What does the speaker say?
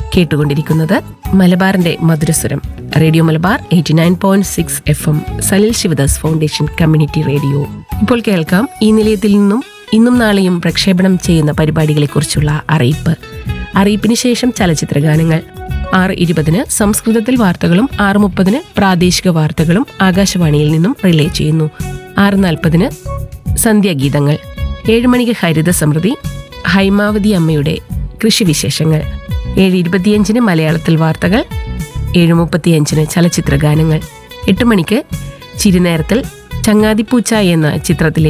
കേട്ടുകൊണ്ടിരിക്കുന്നത് മലബാറിന്റെ മധുരസ്വരം radio Malabar eighty nine point six F M Salil Shivdas foundation community radio ഇപ്പോൾ കേൾക്കാം ഈ നിലയത്തിൽ നിന്നും ഇന്നും നാളെയും പ്രക്ഷേപണം ചെയ്യുന്ന പരിപാടികളെക്കുറിച്ചുള്ള അറിയിപ്പ് അറിയിപ്പിന് ശേഷം ചലച്ചിത്ര ഗാനങ്ങൾ ആറ് ഇരുപതിന് സംസ്കൃതത്തിൽ വാർത്തകളും ആറ് മുപ്പതിന് പ്രാദേശിക വാർത്തകളും ആകാശവാണിയിൽ നിന്നും റിലേ ചെയ്യുന്നു ആറ് നാൽപ്പതിന് സന്ധ്യാഗീതങ്ങൾ ഏഴ് മണിക്ക് ഹരിത സമൃദ്ധി ഹൈമാവതി അമ്മയുടെ കൃഷിവിശേഷങ്ങൾ ഏഴ് ഇരുപത്തിയഞ്ചിന് മലയാളത്തിൽ വാർത്തകൾ ഏഴ് മുപ്പത്തിയഞ്ചിന് ചലച്ചിത്ര ഗാനങ്ങൾ എട്ട് മണിക്ക് ചിരിനേരത്തിൽ ചങ്ങാതിപ്പൂച്ച എന്ന ചിത്രത്തിലെ